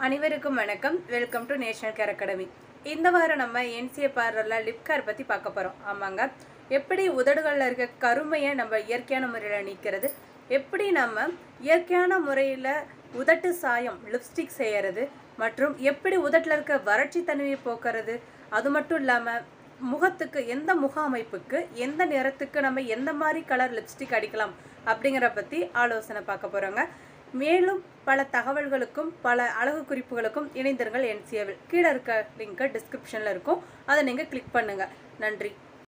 அனைவருக்கும் வணக்கம் welcome to national care academy இந்த வாரம் நம்ம என்சிஏ பார்லரில் லிப் கேர் பற்றி பார்க்க போகிறோம் ஆமாங்க எப்படி உதடுகளில் இருக்க கருமையை நம்ம இயற்கையான முறையில் நீக்கிறது எப்படி நம்ம இயற்கையான முறையில் உதட்டு சாயம் லிப்ஸ்டிக் செய்யறது மற்றும் எப்படி உதட்டில் இருக்க வறட்சி தன்மையை போக்குறது அது மட்டும் இல்லாமல் முகத்துக்கு எந்த முக அமைப்புக்கு எந்த நிறத்துக்கு நம்ம எந்த மாதிரி கலர் லிப்ஸ்டிக் அடிக்கலாம் அப்படிங்கிற பற்றி ஆலோசனை பார்க்க போகிறோங்க மேலும் பல தகவல்களுக்கும் பல அழகு குறிப்புகளுக்கும் இணைந்திருங்கள் என்சிஏவில் கீழே இருக்க லிங்க்கு டிஸ்கிரிப்ஷனில் இருக்கும் அதை நீங்கள் கிளிக் பண்ணுங்கள் நன்றி